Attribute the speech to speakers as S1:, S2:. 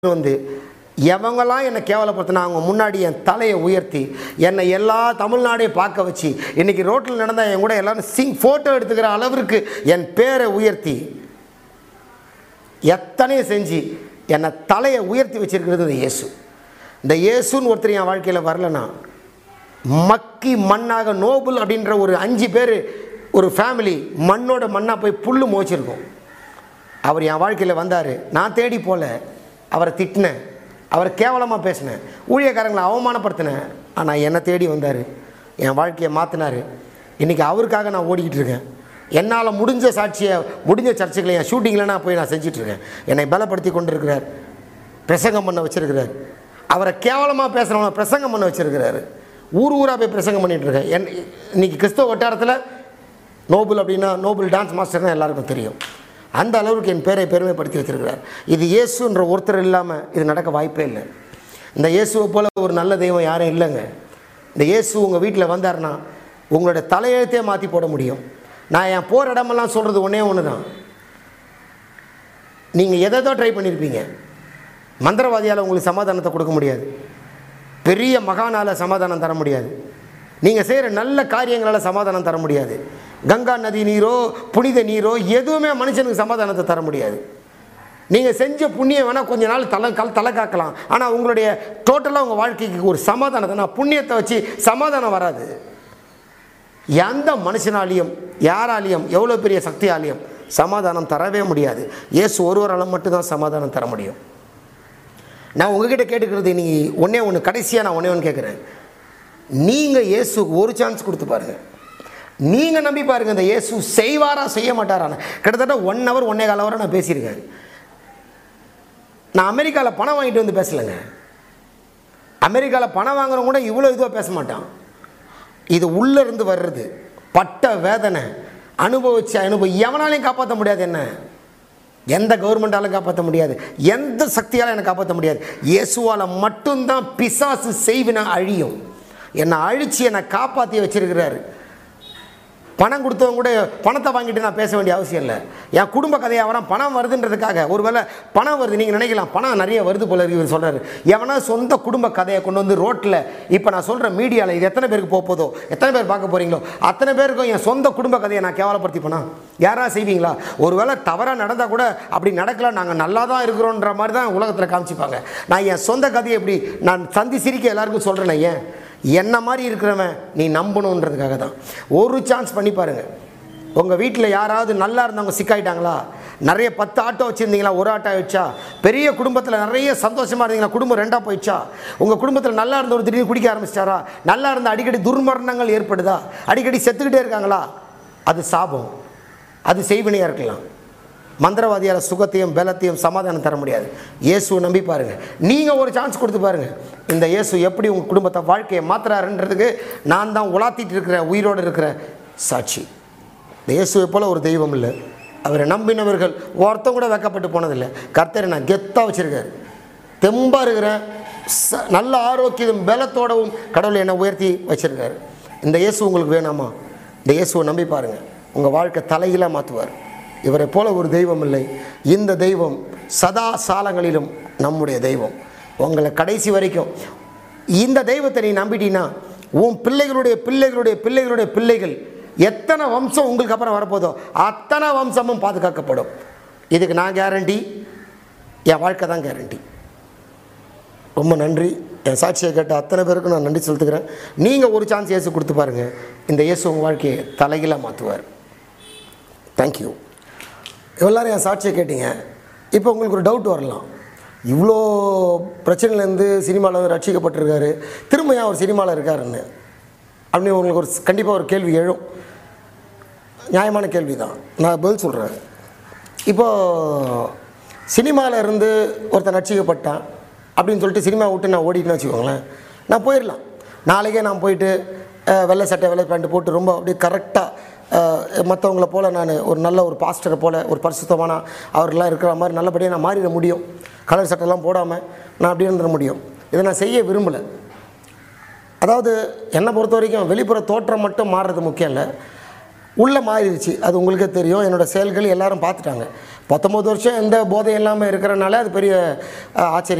S1: வந்து எவங்கெல்லாம் என்னை கேவலப்படுத்தினா அவங்க முன்னாடி என் தலையை உயர்த்தி என்னை எல்லா தமிழ்நாடையும் பார்க்க வச்சு இன்னைக்கு ரோட்டில் நடந்தால் என் கூட எல்லாரும் சிங் ஃபோட்டோ எடுத்துக்கிற அளவிற்கு என் பேரை உயர்த்தி எத்தனையும் செஞ்சு என்னை தலையை உயர்த்தி வச்சிருக்கிறது இந்த இயேசு இந்த இயேசுன்னு ஒருத்தர் என் வாழ்க்கையில் வரலனா மக்கி மண்ணாக நோபல் அப்படின்ற ஒரு அஞ்சு பேர் ஒரு ஃபேமிலி மண்ணோட மண்ணாக போய் புல்லு மோச்சிருக்கோம் அவர் என் வாழ்க்கையில் வந்தார் நான் தேடி போல அவரை திட்டினேன் அவரை கேவலமாக பேசினேன் ஊழியக்காரங்களை அவமானப்படுத்தினேன் ஆனால் என்னை தேடி வந்தார் என் வாழ்க்கையை மாற்றினார் இன்றைக்கி அவருக்காக நான் ஓடிக்கிட்டு இருக்கேன் என்னால் முடிஞ்ச சாட்சியை முடிஞ்ச சர்ச்சைகளை என் ஷூட்டிங்கில் நான் போய் நான் செஞ்சிட்ருக்கேன் என்னை பலப்படுத்தி கொண்டு இருக்கிறார் பிரசங்கம் பண்ண வச்சிருக்கிறார் அவரை கேவலமாக பேசுகிறவங்க பிரசங்கம் பண்ண வச்சிருக்கிறாரு ஊர் ஊராக போய் பிரசங்கம் பண்ணிட்டு இருக்கேன் என் இன்னைக்கு கிறிஸ்தவ வட்டாரத்தில் நோபல் அப்படின்னா நோபல் டான்ஸ் மாஸ்டர்னு எல்லாருக்கும் தெரியும் அந்த அளவுக்கு என் பேரை பெருமைப்படுத்தி வச்சிருக்கிறார் இது இயேசுன்ற ஒருத்தர் இல்லாமல் இது நடக்க வாய்ப்பே இல்லை இந்த இயேசுவை போல் ஒரு நல்ல தெய்வம் யாரும் இல்லைங்க இந்த இயேசு உங்கள் வீட்டில் வந்தார்னா உங்களுடைய தலையெழுத்தே மாற்றி போட முடியும் நான் என் போகிற இடமெல்லாம் சொல்கிறது ஒன்றே ஒன்று தான் நீங்கள் எதை ட்ரை பண்ணியிருப்பீங்க மந்திரவாதியால் உங்களுக்கு சமாதானத்தை கொடுக்க முடியாது பெரிய மகானால் சமாதானம் தர முடியாது நீங்கள் செய்கிற நல்ல காரியங்களால் சமாதானம் தர முடியாது கங்கா நதி நீரோ புனித நீரோ எதுவுமே மனுஷனுக்கு சமாதானத்தை தர முடியாது நீங்கள் செஞ்ச புண்ணியம் வேணால் கொஞ்ச நாள் தலை கல் தலை காக்கலாம் ஆனால் உங்களுடைய டோட்டலாக உங்கள் வாழ்க்கைக்கு ஒரு சமாதானத்தை நான் புண்ணியத்தை வச்சு சமாதானம் வராது எந்த மனுஷனாலையும் யாராலையும் எவ்வளோ பெரிய சக்தியாலையும் சமாதானம் தரவே முடியாது இயேசு ஒருவரால் மட்டும்தான் சமாதானம் தர முடியும் நான் உங்ககிட்ட கேட்டுக்கிறது நீ ஒன்றே ஒன்று கடைசியாக நான் ஒன்றே ஒன்று கேட்குறேன் நீங்கள் இயேசுக்கு ஒரு சான்ஸ் கொடுத்து பாருங்க நீங்கள் நம்பி பாருங்க இந்த இயேசு செய்வாரா செய்ய மாட்டாரான்னு கிட்டத்தட்ட ஒன் ஹவர் ஒன்னே கால் ஹவராக நான் பேசியிருக்கேன் நான் அமெரிக்காவில் பணம் வாங்கிட்டு வந்து பேசலைங்க அமெரிக்காவில் பணம் வாங்குறவங்க கூட இவ்வளோ இதுவாக பேச மாட்டான் இது உள்ளே இருந்து வர்றது பட்ட வேதனை அனுபவிச்ச அனுபவம் எவனாலையும் காப்பாற்ற முடியாது என்ன எந்த கவர்மெண்டாலும் காப்பாற்ற முடியாது எந்த சக்தியாலும் என்னை காப்பாற்ற முடியாது இயேசுவால் மட்டும்தான் பிசாசு செய்வின அழியும் என்னை அழித்து என்னை காப்பாற்றி வச்சிருக்கிறாரு பணம் கொடுத்தவங்க கூட பணத்தை வாங்கிட்டு நான் பேச வேண்டிய அவசியம் இல்லை என் குடும்ப கதையை அவனா பணம் வருதுன்றதுக்காக ஒருவேளை பணம் வருது நீங்கள் நினைக்கலாம் பணம் நிறைய வருது போல இருக்கு இவர் சொல்கிறாரு எவனா சொந்த குடும்ப கதையை கொண்டு வந்து ரோட்டில் இப்போ நான் சொல்கிற மீடியாவில் இது எத்தனை பேருக்கு போக போதோ எத்தனை பேர் பார்க்க போகிறீங்களோ அத்தனை பேருக்கும் என் சொந்த குடும்ப கதையை நான் கேவலப்படுத்திப்பேனா யாரா செய்வீங்களா ஒருவேளை தவறாக நடந்தால் கூட அப்படி நடக்கல நாங்கள் நல்லா தான் இருக்கிறோன்ற மாதிரி தான் உலகத்தில் காமிச்சிப்பாங்க நான் என் சொந்த கதையை எப்படி நான் சந்தி சிரிக்க எல்லாருக்கும் சொல்கிறேன் ஏன் என்ன மாதிரி இருக்கிறவன் நீ நம்பணுன்றதுக்காக தான் ஒரு சான்ஸ் பண்ணி பாருங்கள் உங்கள் வீட்டில் யாராவது நல்லா இருந்தவங்க சிக்காயிட்டாங்களா நிறைய பத்து ஆட்டோ வச்சுருந்தீங்களா ஒரு ஆட்டோ ஆயிடுச்சா பெரிய குடும்பத்தில் நிறைய சந்தோஷமாக இருந்தீங்களா குடும்பம் ரெண்டாக போயிடுச்சா உங்கள் குடும்பத்தில் நல்லா இருந்த ஒரு திடீர்னு குடிக்க ஆரம்பிச்சிட்டாரா நல்லா இருந்த அடிக்கடி துர்மரணங்கள் ஏற்படுதா அடிக்கடி செத்துக்கிட்டே இருக்காங்களா அது சாபம் அது செய்வினையாக இருக்கலாம் மந்திரவாதியால் சுகத்தையும் பலத்தையும் சமாதானம் தர முடியாது இயேசுவை நம்பி பாருங்கள் நீங்கள் ஒரு சான்ஸ் கொடுத்து பாருங்கள் இந்த இயேசு எப்படி உங்கள் குடும்பத்தை வாழ்க்கையை மாத்துறாருன்றதுக்கு நான் தான் உலாத்திட்டு இருக்கிற உயிரோடு இருக்கிற சாட்சி இந்த இயேசுவை போல் ஒரு தெய்வம் இல்லை அவரை நம்பினவர்கள் ஒருத்தம் கூட வெக்கப்பட்டு போனதில்லை கர்த்தரை நான் கெத்தாக வச்சுருக்காரு தெம்பாக இருக்கிறேன் ச நல்ல ஆரோக்கியம் பலத்தோடவும் கடவுள் என்னை உயர்த்தி வச்சுருக்காரு இந்த இயேசு உங்களுக்கு வேணாமா இந்த இயேசுவை நம்பி பாருங்கள் உங்கள் வாழ்க்கை தலையிலாக மாற்றுவார் இவரை போல ஒரு தெய்வம் இல்லை இந்த தெய்வம் சதா சாலங்களிலும் நம்முடைய தெய்வம் உங்களை கடைசி வரைக்கும் இந்த தெய்வத்தை நீ நம்பிட்டீன்னா உன் பிள்ளைகளுடைய பிள்ளைகளுடைய பிள்ளைகளுடைய பிள்ளைகள் எத்தனை வம்சம் உங்களுக்கு அப்புறம் வரப்போதோ அத்தனை வம்சமும் பாதுகாக்கப்படும் இதுக்கு நான் கேரண்டி என் வாழ்க்கை தான் கேரண்டி ரொம்ப நன்றி என் சாட்சியை கேட்ட அத்தனை பேருக்கும் நான் நன்றி செலுத்துக்கிறேன் நீங்கள் ஒரு சான்ஸ் இயேசு கொடுத்து பாருங்கள் இந்த இயேசு உங்கள் வாழ்க்கையை தலைகீழாக மாற்றுவார் தேங்க்யூ எல்லாரும் என் சாட்சியை கேட்டீங்க இப்போ உங்களுக்கு ஒரு டவுட் வரலாம் இவ்வளோ பிரச்சனையிலேருந்து சினிமாவில் வந்து ரட்சிக்கப்பட்டிருக்காரு திரும்ப ஏன் அவர் சினிமாவில் இருக்காருன்னு அப்படின்னு உங்களுக்கு ஒரு கண்டிப்பாக ஒரு கேள்வி எழும் நியாயமான கேள்வி தான் நான் பதில் சொல்கிறேன் இப்போது சினிமாவில் இருந்து ஒருத்தன் ரட்சிக்கப்பட்டான் அப்படின்னு சொல்லிட்டு சினிமா விட்டு நான் ஓடிட்டுன்னு வச்சுக்கோங்களேன் நான் போயிடலாம் நாளைக்கே நான் போயிட்டு அஹ், வெள்ளை சட்டை வெள்ளை பேண்ட் போட்டு ரொம்ப அப்படியே கரெக்டாக மற்றவங்கள போல் நான் ஒரு நல்ல ஒரு பாஸ்டரை போல் ஒரு பரிசுத்தமான அவர்கள்லாம் இருக்கிற மாதிரி நல்லபடியாக நான் மாறிட முடியும் கலர் சட்டைலாம் போடாமல் நான் அப்படியே இருந்துட முடியும் இதை நான் செய்ய விரும்பலை அதாவது என்னை பொறுத்த வரைக்கும் வெளிப்புற தோற்றம் மட்டும் மாறுறது முக்கியம் இல்லை உள்ளே மாறிடுச்சு அது உங்களுக்கே தெரியும் என்னோடய செயல்கள் எல்லாரும் பார்த்துட்டாங்க பத்தொம்பது வருஷம் எந்த போதையும் இல்லாமல் இருக்கிறனால அது பெரிய அஹ், ஆச்சரியம்